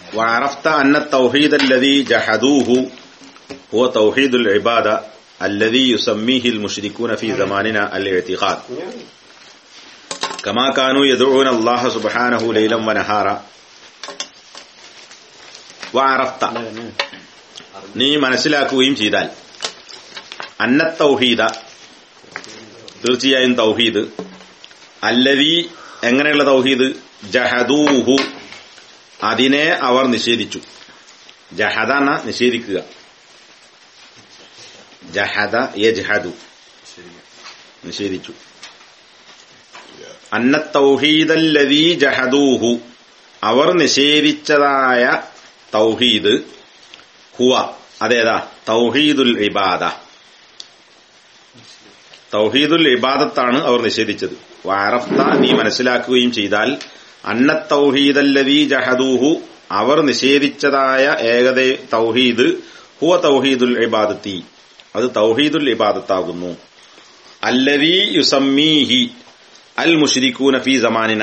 وعرفت أن التوحيد الذي جحدوه هو توحيد العبادة الذي يسميه المشركون في زماننا الاعتقاد كما كانوا يدعون الله سبحانه ليلا ونهارا وعرفت നീ മനസ്സിലാക്കുകയും ചെയ്താൽ അന്ന തൗഹീദ തീർച്ചയായും തൗഹീദ് അല്ലവി എങ്ങനെയുള്ള തൗഹീദ് ജഹദൂഹു അതിനെ അവർ നിഷേധിച്ചു ജഹദ എന്ന നിഷേധിക്കുക ജഹദ യജ്ഹദു നിഷേധിച്ചു അന്ന തൗഹീദല്ലവി ജഹദൂഹു അവർ നിഷേധിച്ചതായ തൗഹീദ് ഹുവ അതേതാ തൗഹീദുൽ ഇബാദ തൗഹീദുൽ ഇബാദത്താണ് അവർ നിഷേധിച്ചത് വാറഫ്ത നീ മനസ്സിലാക്കുകയും ചെയ്താൽ അന്ന തൗഹീദല്ലവി ജഹദൂഹു അവർ നിഷേധിച്ചതായ ഏകദേ തൗഹീദ് ഹുവ തൗഹീദുൽ ഇബാദത്തി അത് തൗഹീദുൽ ഇബാദത്താകുന്നു അല്ലവി യുസമ്മീഹി അൽ മുഷിരിക്കൂന ഫി സമാനിന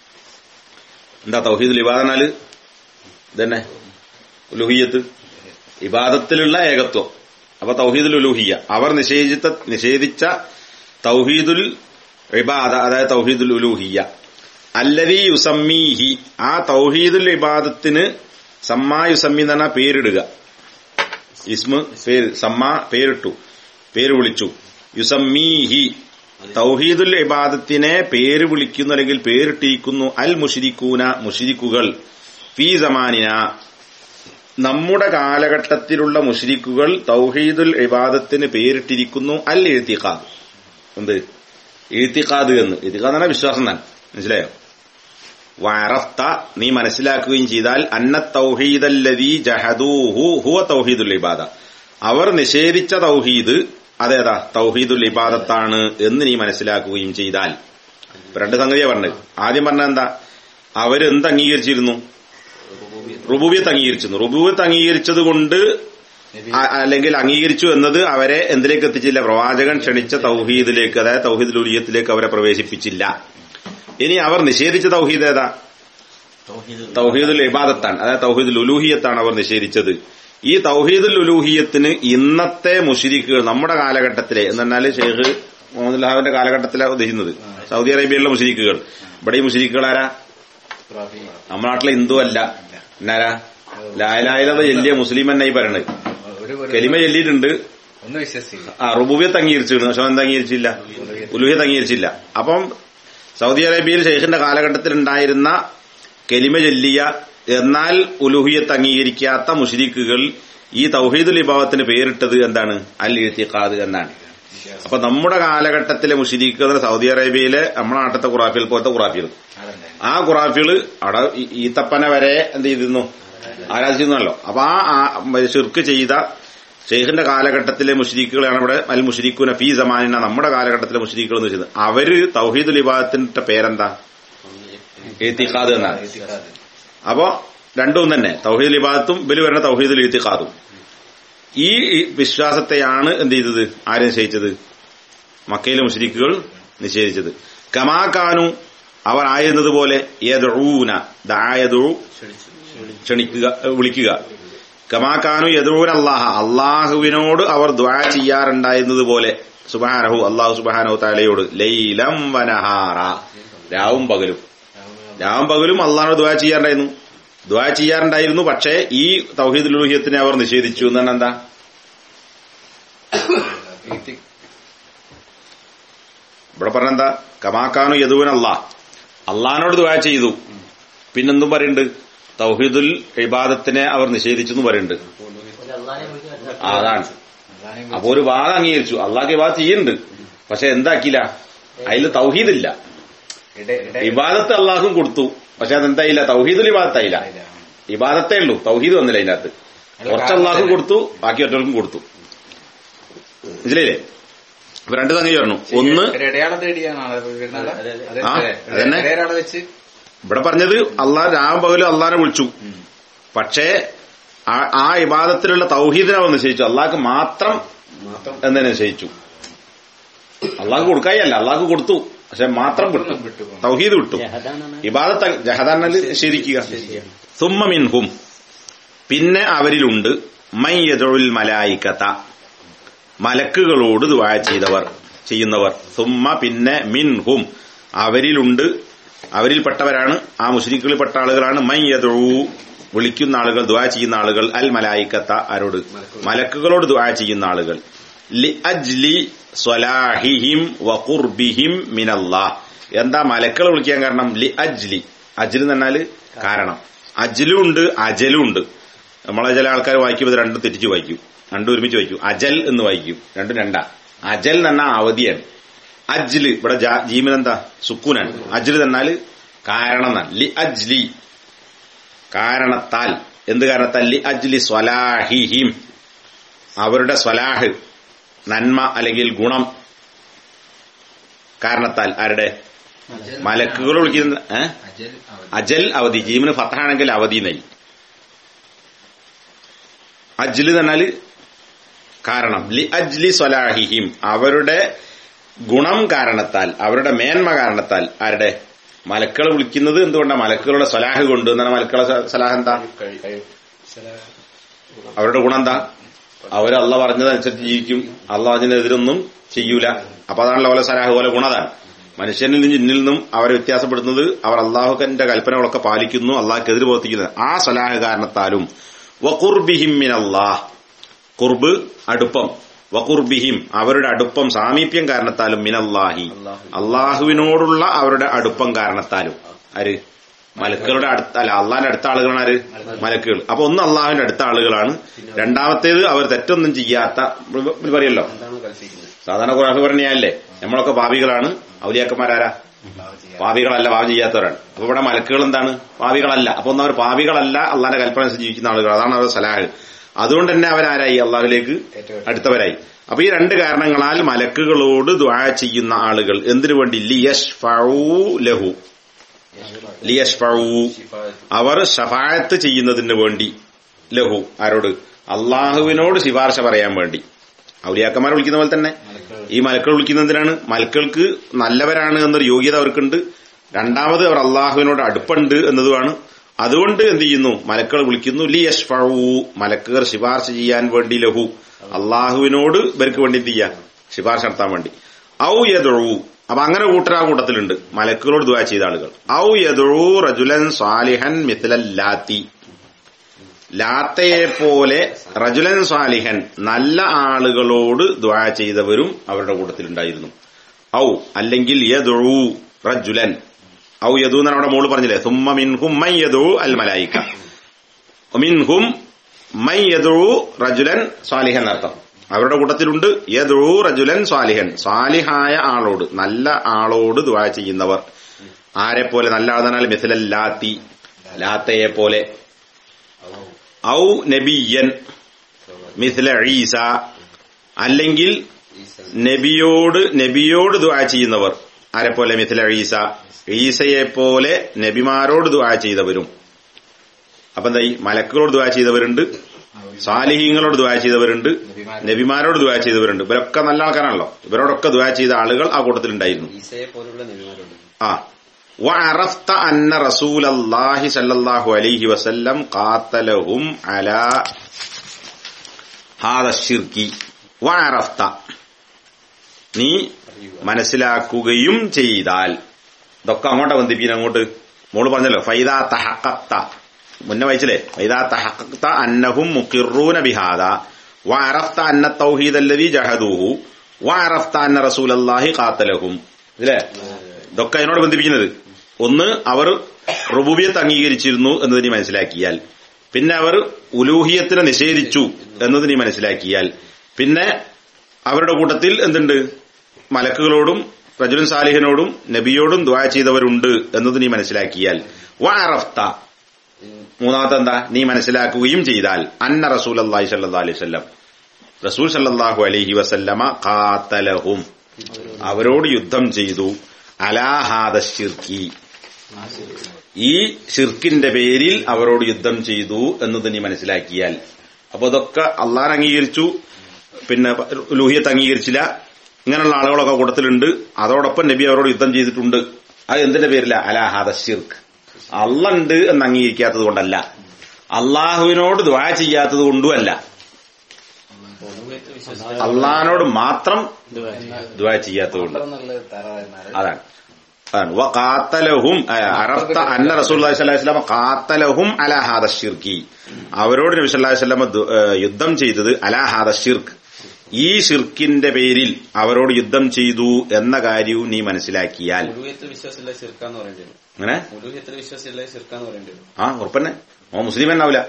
എന്താ തൗഹീദുൽ ഇബാദനാല് ഇതന്നെ ഉലുഹിയത്ത് ഇബാദത്തിലുള്ള ഏകത്വം അപ്പൊ തൗഹീദുൽ ഉലൂഹിയ അവർ നിഷേധിച്ച നിഷേധിച്ച തൗഹീദുൽ ഇബാദ അതായത് തൗഹീദുൽ ഉലൂഹിയ അല്ലവി യുസമ്മീഹി ആ തൗഹീദുൽ ഇബാദത്തിന് സമ്മാ യുസമ്മി എന്ന് പറഞ്ഞാൽ പേരിടുക ഇസ്മ പേര് സമ്മ പേരിട്ടു പേര് വിളിച്ചു യുസമ്മീഹി തൗഹീദുൽ ഇബാദത്തിനെ പേര് വിളിക്കുന്നു അല്ലെങ്കിൽ പേരിട്ടിരിക്കുന്നു അൽ മുഷിരിക്കൂന മുഷിരിക്കുകൾ ഫീ സമാനിന നമ്മുടെ കാലഘട്ടത്തിലുള്ള മുഷിരിക്കുകൾ തൗഹീദുൽ ഇബാദത്തിന് പേരിട്ടിരിക്കുന്നു അൽ എഴുത്തിഖാദ് എന്ത് എഴുത്തിഖാദ് എന്ന് എഴുത്തിഖാദ് എന്നാണ് വിശ്വാസം തന്നെ മനസ്സിലായോ വറഫ്ത നീ മനസ്സിലാക്കുകയും ചെയ്താൽ അന്ന തൗഹീദല്ലതി ജഹദൂഹു ഹുവ തൗഹീദുൽ ഇബാദ അവർ നിഷേധിച്ച തൗഹീദ് അതേതാ തൗഹീദുൽ ഇബാദത്താണ് എന്ന് നീ മനസ്സിലാക്കുകയും ചെയ്താൽ ഇപ്പൊ രണ്ട് സംഗതിയാ പറഞ്ഞത് ആദ്യം പറഞ്ഞ എന്താ അവരെന്ത് അംഗീകരിച്ചിരുന്നു റുബൂബിയത്ത് അംഗീകരിച്ചിരുന്നു റുബൂബിയത്ത് അംഗീകരിച്ചത് കൊണ്ട് അ- അല്ലെങ്കിൽ അംഗീകരിച്ചു എന്നത് അവരെ എന്തിലേക്ക് എത്തിച്ചില്ല പ്രവാചകൻ ക്ഷണിച്ച തൗഹീദിലേക്ക് അതായത് തൗഹീദ് ഉലിയത്തിലേക്ക് അവരെ പ്രവേശിപ്പിച്ചില്ല ഇനി അവർ നിഷേധിച്ച തൗഹീദ് ഏതാ തൗഹീദുൽ ഇബാദത്താണ് അതായത് തൗഹീദുൽ ഉലൂഹിയത്താണ് അവർ നിഷേധിച്ചത് ഈ തൗഹീദുൽ ഉലൂഹിയത്തിന് ഇന്നത്തെ മുഷിരിക്കുകൾ നമ്മുടെ കാലഘട്ടത്തിലെ എന്ന് പറഞ്ഞാല് ഷെയ്ഖ് മുഹമ്മദ് ലാഹുവിന്റെ കാലഘട്ടത്തിലാണ് ഉദ്ദേശിക്കുന്നത് സൗദി അറേബ്യയിലുള്ള മുഷിരിക്കുകൾ ഇവിടെ ഈ മുഷിരിക്കുകൾ ആരാ നമ്മുടെ നാട്ടിലെ ഹിന്ദു അല്ല എന്നാരാ ലായലായലത ചെല്ലിയ മുസ്ലിം എന്നായി പറയണത് ഒരു ഒരു- കലിമ ചെല്ലിയിട്ടുണ്ട് ഒന്ന് വിശ്വസിക്കുക ആ റുബൂബിയത്ത് അംഗീകരിച്ചിരുന്നു പക്ഷെ എന്താ അംഗീകരിച്ചില്ല ഉലുഹിയത്ത് അംഗീകരിച്ചില്ല അപ്പം സൗദി അറേബ്യയിൽ ഷെയ്ഖിന്റെ കാലഘട്ടത്തിൽ ഉണ്ടായിരുന്ന കെലിമ ചൊല്ലിയ എന്നാൽ ഉലുഹിയത്ത് അംഗീകരിക്കാത്ത മുഷരിക്കുകൾ ഈ തൗഹീദുൽ ഇബാവത്തിന് പേരിട്ടത് എന്താണ് അൽ ഇഴ്ത്തിഖാദ് എന്നാണ് അപ്പൊ നമ്മുടെ കാലഘട്ടത്തിലെ മുഷരിക്കുകൾ സൗദി അറേബ്യയിലെ നമ്മുടെ നാട്ടിലത്തെ ഖുറാഫിൽ പോലത്തെ ഖുറാഫികൾ ആളുണ്ടായി ആ ഖുറാഫികള് അവിടെ ഈ- ഈത്തപ്പനെ വരെ എന്ത് ചെയ്തിരുന്നു ആരാധിച്ചിരുന്നല്ലോ അപ്പൊ ആ ആ ഷിർക്ക് ചെയ്ത ഷെയ്ഖിന്റെ കാലഘട്ടത്തിലെ മുഷരീഖുകളാണ് ഇവിടെ അൽ മുഷരീഖുന ഫീ സമാനിന നമ്മുടെ കാലഘട്ടത്തിലെ മുഷരീഖുകൾ എന്ന് വെച്ചത് അവര് തൗഹീദുൽ ഇബാദത്തിന്റെ പേരെന്താ ഏത്തിഖാദ് എന്നാണ് അപ്പോ രണ്ടും തന്നെ തൗഹീദുൽ ഇബാദത്തും ഇവര് വരുന്ന തൗഹീദുൽ ഈത്തിഖാദും ഈ വിശ്വാസത്തെയാണ് എന്ത് ചെയ്തത് ആര് നിശ്ചയിച്ചത് മക്കയിലെ മുഷരിക്കുകൾ നിഷേധിച്ചത് കമാകാനു അവർ ആയിരുന്നത് പോലെ യദഊന ദായദു ക്ഷണിക്കുക ഏ, വിളിക്കുക കമാകാനു യദൂൻ അള്ളാഹ അള്ളാഹുവിനോട് അവർ ദ്വാ ചെയ്യാറുണ്ടായിരുന്നത് പോലെ സുബാനഹു അള്ളാഹു സുബാനഹു താലയോട് ലൈലം വനഹാറ രാവും പകലും രാവും പകലും അള്ളാഹിനോട് ദ്വാ ചെയ്യാറുണ്ടായിരുന്നു ദ്വാ ചെയ്യാറുണ്ടായിരുന്നു പക്ഷേ ഈ തൗഹീദ് ലൂഹിയത്തിനെ അവർ നിഷേധിച്ചു എന്നാണ് എന്താ ഇവിടെ പറഞ്ഞെന്താ കമാക്കാനു യദൂൻ അള്ളാഹ് അള്ളഹാനോട് ദുആ ചെയ്തു പിന്നെന്തും പറയുന്നുണ്ട് തൗഹീദുൽ ഇബാദത്തിനെ അവർ നിഷേധിച്ചു എന്ന് പറയുന്നുണ്ട് ആ, അതാണ് അപ്പൊ ഒരു വാദം അംഗീകരിച്ചു അള്ളാഹ് ഇബാദത്ത് ചെയ്യുന്നുണ്ട് പക്ഷെ എന്താക്കില്ല അതിൽ തൗഹീദില്ല ഇബാദത്ത് അള്ളാഹും കൊടുത്തു പക്ഷെ അതെന്തായില്ല തൗഹീദുൽ ഇബാദത്തായില്ല ഇബാദത്തേ ഉള്ളൂ തൗഹീദ് വന്നില്ല അതിനകത്ത് കുറച്ച് അള്ളാഹും കൊടുത്തു ബാക്കി ഒറ്റവർക്കും കൊടുത്തു മനസ്സിലായില്ലേ അപ്പൊ രണ്ട് സംഗതി പറഞ്ഞു ഒന്ന് ഒരു ഇടയാളം തേടിയാണ് ആള് വരുന്നത്. അതെ, അതെ. അതെ, ആ, അതെ. അതന്നെ. ഒരേയൊരാളെ വെച്ച് ഇവിടെ പറഞ്ഞത് അള്ളാഹ് രാവും പകലും അള്ളാഹിനെ വിളിച്ചു പക്ഷേ ആ- ആ ഇബാദത്തിലുള്ള തൗഹീദിനെ അവർ നിശ്ചയിച്ചു അള്ളാഹ്ക്ക് മാത്രം എന്ന് നിശ്ചയിച്ചു അള്ളാഹ് കൊടുക്കായല്ല അള്ളാഹ് കൊടുത്തു പക്ഷെ മാത്രം വിട്ടു വിട്ടു തൗഹീദ് വിട്ടു ഇബാദത്ത് ജഹദാനല് നിഷേധിക്കുക സുമ്മ മിൻഹും പിന്നെ അവരിലുണ്ട് മയ്യതൊഴിൽ മലായിക്കത്ത മലക്കുകളോട് ദുആ ചെയ്തവർ ചെയ്യുന്നവർ സുമ്മ പിന്നെ മിൻഹും അവരിലുണ്ട് അവരിൽപ്പെട്ടവരാണ് ആ മുസ്ലിക്കുകളിൽപ്പെട്ട ആളുകളാണ് മയ്യദൂ വിളിക്കുന്ന ആളുകൾ ദുആ ചെയ്യുന്ന ആളുകൾ അൽ മലായിക്കത്ത ആരോട് മലക്കുകളോട് ദുആ ചെയ്യുന്ന ആളുകൾ ലി അജ്ലി സ്വലാഹിഹിം വഖുർബിഹിം മിനല്ലാഹ് എന്താ മലക്കളെ വിളിക്കാൻ കാരണം ലി അജ്ലി അജ്ലി എന്ന് പറഞ്ഞാല് കാരണം അജ്ലും ഉണ്ട് അജലും ഉണ്ട് നമ്മളെ ചില ആൾക്കാർ വായിക്കുമ്പോൾ ഇത് രണ്ടും തെറ്റിച്ച് വായിക്കും രണ്ടും ഒരുമിച്ച് വായിക്കും അജൽ എന്ന് വായിക്കും രണ്ടും രണ്ടാ അജൽ എന്ന് പറഞ്ഞാൽ അവധിയാണ് അജ്ല് ഇവിടെ ജാ- ജീമിന് എന്താ സുക്കൂനാണ് അജ്ല് തന്നാല് കാരണം എന്നാണ് ലി അജ്ലി കാരണത്താൽ എന്ത് കാരണത്താൽ ലി അജ്ലി സ്വലാഹിഹിം അവരുടെ സ്വലാഹ് നന്മ അല്ലെങ്കിൽ ഗുണം കാരണത്താൽ ആരുടെ മലക്കുകൾ വിളിക്കുന്ന ഏ? അജൽ അവധി. അജൽ അവധി ജീവന് ഫത്താണെങ്കിൽ അവധി നയി അജ്ല് തന്നാല് കാരണം ലി അജ്ലി സ്വലാഹിഹിം അവരുടെ ഗുണം കാരണത്താൽ അവരുടെ മേന്മ കാരണത്താൽ ആരുടെ മലക്കളെ വിളിക്കുന്നത് എന്തുകൊണ്ടാണ് മലക്കുകളുടെ സ്വലാഹ് കൊണ്ട് എന്നാണ് മലക്കളെ സ- സലാഹ് എന്താ അവരുടെ ഗുണം എന്താ അവർ അള്ള പറഞ്ഞതനുസരിച്ച് ജീവിക്കും അള്ള അതിനെതിരൊന്നും ചെയ്യൂല അപ്പൊ അതാണല്ലോ ഓലെ സലാഹ് പോലെ ഗുണതാണ് മനുഷ്യനിൽ നിന്നും ജിന്നിൽ നിന്നും അവരെ വ്യത്യാസപ്പെടുന്നത് അവർ അള്ളാഹുക്കന്റെ കൽപ്പനകളൊക്കെ പാലിക്കുന്നു അള്ളാഹ്ക്കെതിരെ പ്രവർത്തിക്കുന്നത് ആ സലാഹ് കാരണത്താലും വഖുർബിഹിം മിനല്ലാഹ് കുർബ് അടുപ്പം വഖുർബിഹിം അവരുടെ അടുപ്പം സാമീപ്യം കാരണത്താലും മിനല്ലാഹി അള്ളാഹുവിനോടുള്ള അവരുടെ അടുപ്പം കാരണത്താലും ആര് മലക്കുകളുടെ അടുത്ത അല്ല അള്ളാഹിന്റെ അടുത്ത ആളുകളാണ് ആര് മലക്കുകൾ അപ്പൊ ഒന്ന് അള്ളാഹുവിന്റെ അടുത്ത ആളുകളാണ് രണ്ടാമത്തേത് അവർ തെറ്റൊന്നും ചെയ്യാത്ത ഇത് പറയല്ലോ സാധാരണ ഖുറാഫ് പറഞ്ഞല്ലേ നമ്മളൊക്കെ ഭാവികളാണ് ഔലിയാക്കന്മാരാരാ പാപികളല്ല പാപം ചെയ്യാത്തവരാണ് അപ്പൊ ഇവിടെ മലക്കുകൾ എന്താണ് പാപികളല്ല അപ്പൊ ഒന്ന് അവർ പാപികളല്ല അള്ളാന്റെ കൽപ്പന അനുസരിച്ച് ജീവിക്കുന്ന ആളുകൾ അതാണ് അവർ സലാഹ് അതുകൊണ്ട് തന്നെ അവരാരായി അള്ളാഹുലേക്ക് അടുത്തവരായി അപ്പൊ ഈ രണ്ട് കാരണങ്ങളാൽ മലക്കുകളോട് ദ്വാ ചെയ്യുന്ന ആളുകൾ എന്തിനു വേണ്ടി ലിയഷ് ലഹു ലിയഷ് അവർ ഷഫായത്ത് ചെയ്യുന്നതിന് വേണ്ടി ലഹു ആരോട് അള്ളാഹുവിനോട് ശിപാർശ പറയാൻ വേണ്ടി ഔലിയാക്കന്മാരെ വിളിക്കുന്ന പോലെ തന്നെ ഈ മലക്കൾ വിളിക്കുന്നതിനാണ് മലക്കൾക്ക് നല്ലവരാണ് എന്നൊരു യോഗ്യത അവർക്കുണ്ട് രണ്ടാമത് അവർ അള്ളാഹുവിനോട് അടുപ്പുണ്ട് എന്നതുമാണ് അതുകൊണ്ട് എന്ത് ചെയ്യുന്നു മലക്കൾ വിളിക്കുന്നു ലി യഷ്ഫഊ മലക്കുകൾ ശിപാർശ ചെയ്യാൻ വേണ്ടി ലഹു അള്ളാഹുവിനോട് ഇവർക്ക് വേണ്ടി എന്ത് ചെയ്യാ ശിപാർശ നടത്താൻ വേണ്ടി ഔ യദുഴു അപ്പൊ അങ്ങനെ കൂട്ടർ ആ കൂട്ടത്തിലുണ്ട് മലക്കുകളോട് ദുആ ചെയ്ത ആളുകൾ ഔ യദുഴു റജുലൻ സാലിഹൻ മിഥിലാത്തി ലാത്തയെ പോലെ റജുലൻ സാലിഹൻ നല്ല ആളുകളോട് ദ്വാ ചെയ്തവരും അവരുടെ കൂട്ടത്തിലുണ്ടായിരുന്നു ഔ അല്ലെങ്കിൽ യദുഴു റജുലൻ ഔ യദു എന്നാണ് അവിടെ മോള് പറഞ്ഞില്ലേ സുമ്മ മിൻഹും മൈ യദു അൽ മലായിക്ക മിൻഹും മൈ യദു റജുലൻ സാലിഹൻ എന്നർത്ഥം അവരുടെ കൂട്ടത്തിലുണ്ട് യദു റജുലൻ സാലിഹൻ സാലിഹായ ആളോട് നല്ല ആളോട് ദ്വാ ചെയ്യുന്നവർ ആരെ പോലെ നല്ല ആളെന്നാൽ മിഥിലൽ ലാത്തി ലാത്തയെ പോലെ ഔ നബിയൻ മിഥില ഈസ അല്ലെങ്കിൽ നബിയോട് നബിയോട് ദുആ ചെയ്യുന്നവർ ആരെപ്പോലെ മിഥില ഈസ ഈസയെ പോലെ നബിമാരോട് ദുആ ചെയ്തവരും അപ്പൊ എന്തായി മലക്കുകളോട് ദുആ ചെയ്തവരുണ്ട് സാലിഹീങ്ങളോട് ദുആ ചെയ്തവരുണ്ട് നബിമാരോട് ദുആ ചെയ്തവരുണ്ട് ഇവരൊക്കെ നല്ല ആൾക്കാരാണല്ലോ ഇവരോടൊക്കെ ദുആ ചെയ്ത ആളുകൾ ആ കൂട്ടത്തിലുണ്ടായിരുന്നു ഈസയെ പോലുള്ള നബിമാരുണ്ട് ആ وعرفت أن رسول الله صلى الله عليه وسلم قاتلهم على هذا الشرك وعرفت നീ മനസ്സിലാക്കുകയും ചെയ്താൽ ഇതൊക്കെ അങ്ങോട്ടാ ബന്ധിപ്പിക്കുന്ന അങ്ങോട്ട് മോള് പറഞ്ഞല്ലോ ഫൈദാ തഹക്കത്ത മുന്നേ വായിച്ചില്ലേ ഫൈദാ തഹക്കത്ത അന്നഹും മുക്കിറൂന ബിഹാദ വഅറഫ്ത അന്ന തൗഹീദ് അല്ലദീ ജഹദൂഹു വഅറഫ്ത അന്ന റസൂലല്ലാഹി ഖാത്തലഹും ഇല്ലേ ഇതൊക്കെ അതിനോട് ബന്ധിപ്പിക്കുന്നത് ഒന്ന് അവർ റുബൂബിയത്ത് അംഗീകരിച്ചിരുന്നു എന്നത് നീ മനസ്സിലാക്കിയാൽ പിന്നെ അവർ ഉലൂഹിയത്തിനെ നിഷേധിച്ചു എന്നത് നീ മനസ്സിലാക്കിയാൽ പിന്നെ അവരുടെ കൂട്ടത്തിൽ എന്തുണ്ട് മലക്കുകളോടും റജുലൻ സാലിഹിനോടും നബിയോടും ദ്വാ ചെയ്തവരുണ്ട് എന്നത് നീ മനസ്സിലാക്കിയാൽ വാറഫ്ത മൂന്നാമത്തെ എന്താ നീ മനസ്സിലാക്കുകയും ചെയ്താൽ അന്ന റസൂൽ അള്ളാഹി സല്ലാ അലൈഹി വല്ലം റസൂൽ സല്ലാഹു അലൈഹി വസല്ലമ ഖാത്തലഹും അവരോട് യുദ്ധം ചെയ്തു അലാഹാദ ഷിർക്കി ഈ ഷിർക്കിന്റെ പേരിൽ അവരോട് യുദ്ധം ചെയ്തു എന്നത് നീ മനസ്സിലാക്കിയാൽ അപ്പൊ ഇതൊക്കെ അള്ളാൻ അംഗീകരിച്ചു പിന്നെ ലൂഹിയത്ത് അംഗീകരിച്ചില്ല ഇങ്ങനെയുള്ള ആളുകളൊക്കെ കൂട്ടത്തിലുണ്ട് അതോടൊപ്പം നബി അവരോട് യുദ്ധം ചെയ്തിട്ടുണ്ട് അത് എന്തിന്റെ പേരില അലാഹാദ ഷിർക്ക് അള്ളുണ്ട് എന്ന് അംഗീകരിക്കാത്തത് കൊണ്ടല്ല അള്ളാഹുവിനോട് ദ്വാ ചെയ്യാത്തത് കൊണ്ടുമല്ല അള്ളാഹിനോട് മാത്രം ദ്വാ ചെയ്യാത്തത് കൊണ്ട് അത്ര നല്ല തറ എന്നാല് അതാണ് അതാണ് വ ഖാത്തലഹും ആ, അറഫ്ത അന്ന റസൂലുള്ളാഹി സ്വല്ലല്ലാഹി അലൈഹി വസല്ലം ഖാത്തലഹും അലാ ഹാദ ഷിർക്കി അവരോട് നബി സല്ലല്ലാഹു അലൈഹി വസല്ലം ദു- ഏ, യുദ്ധം ചെയ്തത് അലാ ഹാദ ഷിർക്ക് ഈ ഷിർക്കിന്റെ പേരിൽ അവരോട് യുദ്ധം ചെയ്തു എന്ന കാര്യവും നീ മനസ്സിലാക്കിയാൽ മുഴുവത്തിൽ വിശ്വാസമില്ല ചെറുക്കാന്ന് പറയേണ്ടി വരും അങ്ങനെ മുഴുവത്തിൽ വിശ്വാസമില്ല ചെറുക്കാന്ന് പറയേണ്ടി വരും ആ ഉറപ്പന്നെ ഓ മുസ്ലിം എന്നാവില്ല